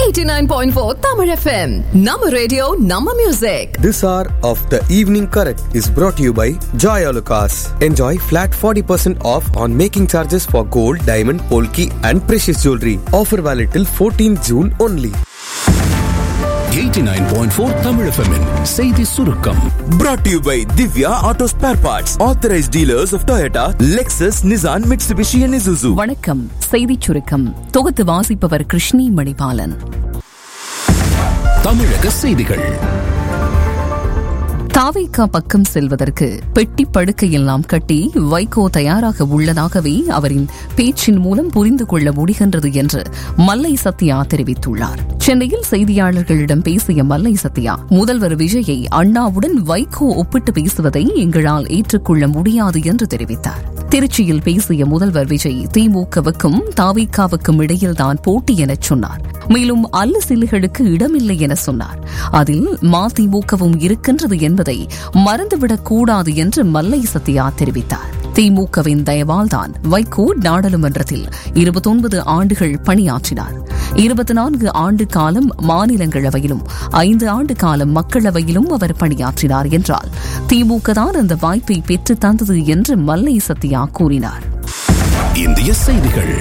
89.4 Tamil FM. Nama radio, Nama music. This hour of the evening correct is brought to you by Joy Alucas. Enjoy flat 40% off on making charges for gold, diamond, polki and precious jewelry. Offer valid till 14 June only. 89.4 Tamil FM -இன் செய்தி சுருக்கம் Brought to you by Divya Auto Spare Parts, authorized dealers of Toyota, Lexus, Nissan, Mitsubishi, and Isuzu. வணக்கம் செய்திச் சுருக்கம் தொகுத்து வாசிப்பவர் கிருஷ்ணி மணிபாலன் தமிழக செய்திகள் தாவேகா பக்கம் செல்வதற்கு பெட்டி படுக்கையெல்லாம் கட்டி வைகோ தயாராக உள்ளதாகவே அவரின் பேச்சின் மூலம் புரிந்து கொள்ள முடிகின்றது என்று மல்லை சத்யா தெரிவித்துள்ளார் சென்னையில் செய்தியாளர்களிடம் பேசிய மல்லை சத்யா முதல்வர் விஜயை அண்ணாவுடன் வைகோ ஒப்பிட்டு பேசுவதை எங்களால் ஏற்றுக்கொள்ள முடியாது என்று தெரிவித்தார் திருச்சியில் பேசிய முதல்வர் விஜய் திமுகவுக்கும் தாவிகாவுக்கும் இடையில்தான் போட்டி எனச் சொன்னார் மேலும் அல்ல சில்லுகளுக்கு இடமில்லை என சொன்னார் அதில் மதிமுகவும் இருக்கின்றது என்பதை மறந்துவிடக் கூடாது என்று மல்லை சத்யா தெரிவித்தார் திமுகவின் தயவால் தான் வைகோ நாடாளுமன்றத்தில் இருபத்தொன்பது ஆண்டுகள் பணியாற்றினார் இருபத்தி நான்கு ஆண்டு காலம் மாநிலங்களவையிலும் ஐந்து ஆண்டு காலம் மக்களவையிலும் அவர் பணியாற்றினார் என்றால் திமுக தான் அந்த வாய்ப்பை பெற்று தந்தது என்று மல்லை சத்யா கூறினார் இந்திய செய்திகள்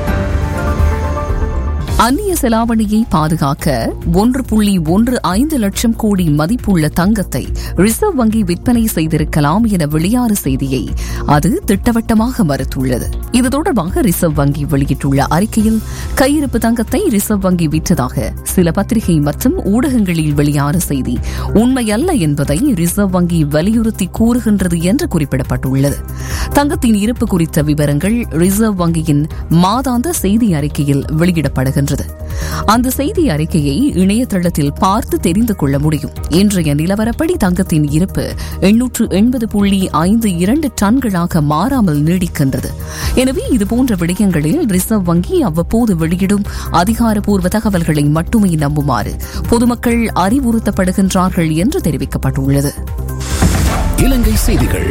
அந்நிய செலாவணியை பாதுகாக்க ஒன்று புள்ளி ஒன்று ஐந்து லட்சம் கோடி மதிப்புள்ள தங்கத்தை ரிசர்வ் வங்கி விற்பனை செய்திருக்கலாம் என வெளியான செய்தியை அது திட்டவட்டமாக மறுத்துள்ளது இது தொடர்பாக ரிசர்வ் வங்கி வெளியிட்டுள்ள அறிக்கையில் கையிருப்பு தங்கத்தை ரிசர்வ் வங்கி விற்றதாக சில பத்திரிகை மற்றும் ஊடகங்களில் வெளியான செய்தி உண்மையல்ல என்பதை ரிசர்வ் வங்கி வலியுறுத்தி கூறுகின்றது என்று குறிப்பிடப்பட்டுள்ளது தங்கத்தின் இருப்பு குறித்த விவரங்கள் ரிசர்வ் வங்கியின் மாதாந்த செய்தி அறிக்கையில் வெளியிடப்படுகின்றன அந்த செய்தி அறிக்கையை இணையதளத்தில் பார்த்து தெரிந்து கொள்ள முடியும் இன்றைய நிலவரப்படி தங்கத்தின் இருப்பு எண்ணூற்று எண்பது புள்ளி ஐந்து இரண்டு டன்களாக மாறாமல் நீடிக்கின்றது எனவே இதுபோன்ற விடயங்களில் ரிசர்வ் வங்கி அவ்வப்போது வெளியிடும் அதிகாரப்பூர்வ தகவல்களை மட்டுமே நம்புமாறு பொதுமக்கள் அறிவுறுத்தப்படுகின்றார்கள் என்று தெரிவிக்கப்பட்டுள்ளது இலங்கை செய்திகள்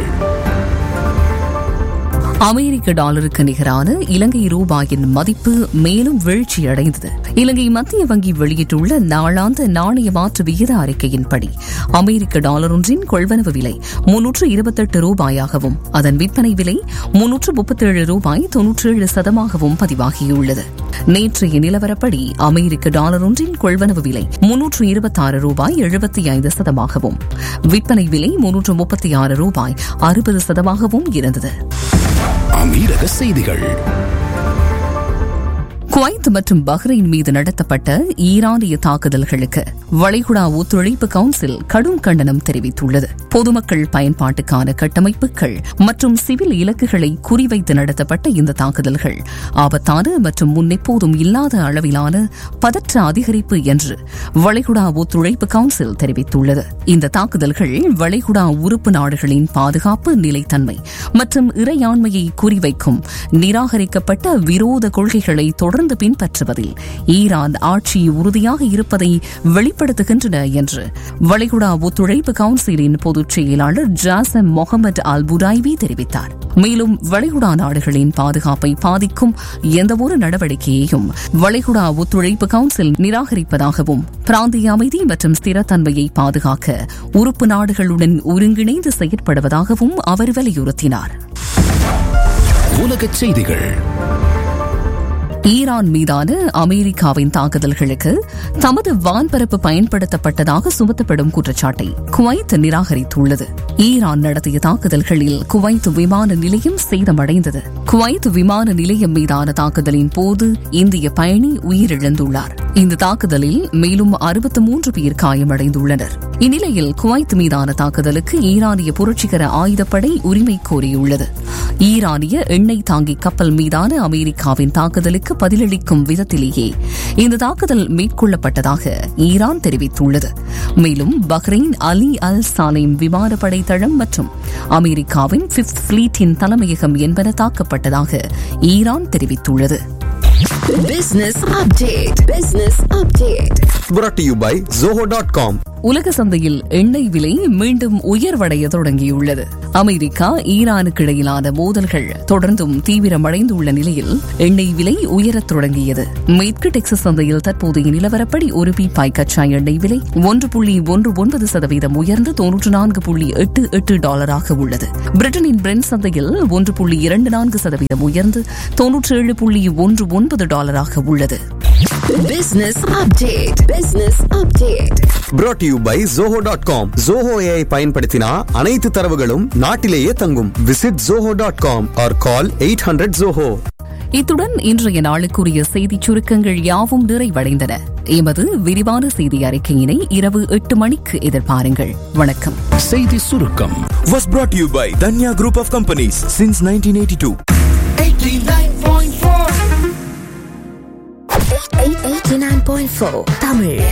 அமெரிக்க டாலருக்கு நிகரான இலங்கை ரூபாயின் மதிப்பு மேலும் வீழ்ச்சியடைந்தது இலங்கை மத்திய வங்கி வெளியிட்டுள்ள நாளாந்த நாணய மாற்று விகித அறிக்கையின்படி அமெரிக்க டாலர் ஒன்றின் கொள்வனவு விலை முன்னூற்று இருபத்தெட்டு ரூபாயாகவும் அதன் விற்பனை விலை முன்னூற்று முப்பத்தேழு ரூபாய் தொன்னூற்றேழு சதமாகவும் பதிவாகியுள்ளது நேற்றைய நிலவரப்படி அமெரிக்க டாலர் ஒன்றின் கொள்வனவு விலை முன்னூற்று இருபத்தாறு ரூபாய் எழுபத்தி ஐந்து சதமாகவும் விற்பனை விலை முன்னூற்று முப்பத்தி ஆறு ரூபாய் அறுபது சதமாகவும் இருந்தது அமீரக செய்திகள் குவைத் மற்றும் பஹ்ரைன் மீது நடத்தப்பட்ட ஈரானிய தாக்குதல்களுக்கு வளைகுடா ஒத்துழைப்பு கவுன்சில் கடும் கண்டனம் தெரிவித்துள்ளது பொதுமக்கள் பயன்பாட்டுக்கான கட்டமைப்புகள் மற்றும் சிவில் இலக்குகளை குறிவைத்து நடத்தப்பட்ட இந்த தாக்குதல்கள் ஆபத்தான மற்றும் முன்னெப்போதும் இல்லாத அளவிலான பதற்ற அதிகரிப்பு என்று வளைகுடா ஒத்துழைப்பு கவுன்சில் தெரிவித்துள்ளது இந்த தாக்குதல்கள் வளைகுடா உறுப்பு நாடுகளின் பாதுகாப்பு நிலைத்தன்மை மற்றும் இறையாண்மையை குறிவைக்கும் நிராகரிக்கப்பட்ட விரோத கொள்கைகளை தொடர்ந்து தொடர்ந்து பின்பற்றுவதில் ஈரான் ஆட்சி உறுதியாக இருப்பதை வெளிப்படுத்துகின்றன என்று வளைகுடா ஒத்துழைப்பு கவுன்சிலின் பொதுச் செயலாளர் ஜாசம் முகமது அல் புடாய்வி தெரிவித்தார் மேலும் வளைகுடா நாடுகளின் பாதுகாப்பை பாதிக்கும் எந்தவொரு நடவடிக்கையையும் வளைகுடா ஒத்துழைப்பு கவுன்சில் நிராகரிப்பதாகவும் பிராந்திய அமைதி மற்றும் ஸ்திரத்தன்மையை பாதுகாக்க உறுப்பு நாடுகளுடன் ஒருங்கிணைந்து செயற்படுவதாகவும் அவர் வலியுறுத்தினார் உலகச் செய்திகள் ஈரான் மீதான அமெரிக்காவின் தாக்குதல்களுக்கு தமது வான்பரப்பு பயன்படுத்தப்பட்டதாக சுமத்தப்படும் குற்றச்சாட்டை குவைத் நிராகரித்துள்ளது ஈரான் நடத்திய தாக்குதல்களில் குவைத் விமான நிலையம் சேதமடைந்தது குவைத் விமான நிலையம் மீதான தாக்குதலின் போது இந்திய பயணி உயிரிழந்துள்ளார் இந்த தாக்குதலில் மேலும் அறுபத்து மூன்று பேர் காயமடைந்துள்ளனர் இந்நிலையில் குவைத் மீதான தாக்குதலுக்கு ஈரானிய புரட்சிகர ஆயுதப்படை உரிமை கோரியுள்ளது ஈரானிய எண்ணெய் தாங்கி கப்பல் மீதான அமெரிக்காவின் தாக்குதலுக்கு பதிலளிக்கும் விதத்திலேயே இந்த தாக்குதல் மேற்கொள்ளப்பட்டதாக ஈரான் தெரிவித்துள்ளது மேலும் பஹ்ரைன் அலி அல் சாலேம் விமானப்படை தளம் மற்றும் அமெரிக்காவின் பிப்த் பிளீட்டின் தலைமையகம் என்பன தாக்கப்பட்டதாக ஈரான் தெரிவித்துள்ளது Business update. Business update. Brought to you by Zoho.com. உலக சந்தையில் எண்ணெய் விலை மீண்டும் உயர்வடைய தொடங்கியுள்ளது அமெரிக்கா ஈரானுக்கு இடையிலான மோதல்கள் தொடர்ந்தும் தீவிரமடைந்துள்ள நிலையில் எண்ணெய் விலை உயரத் தொடங்கியது மேற்கு டெக்சஸ் சந்தையில் தற்போதைய நிலவரப்படி ஒரு பீப்பாய் கச்சா எண்ணெய் விலை ஒன்று புள்ளி ஒன்று ஒன்பது சதவீதம் உயர்ந்து தொன்னூற்று நான்கு புள்ளி எட்டு எட்டு டாலராக உள்ளது பிரிட்டனின் பிரெண்ட் சந்தையில் ஒன்று புள்ளி இரண்டு நான்கு சதவீதம் உயர்ந்து தொன்னூற்று ஏழு புள்ளி ஒன்று ஒன்பது டாலராக உள்ளது Business update. Business update. brought to you by zoho dot com Zoho AI பயன்படுத்தினா அனைத்து தரவுகளும் நாட்டிலேயே தங்கும் visit zoho dot com or call eight hundred Zoho இத்துடன் இன்றைய நாளுக்குரிய செய்திச் சுருக்கங்கள் யாவும் நிறைவடைந்தன எமது விரிவான செய்தி அறிக்கையினை இரவு எட்டு மணிக்கு எதிர்பாருங்கள் வணக்கம் செய்தி சுருக்கம் Was brought to you by Danya Group of Companies since 1982. 89.4 Tamil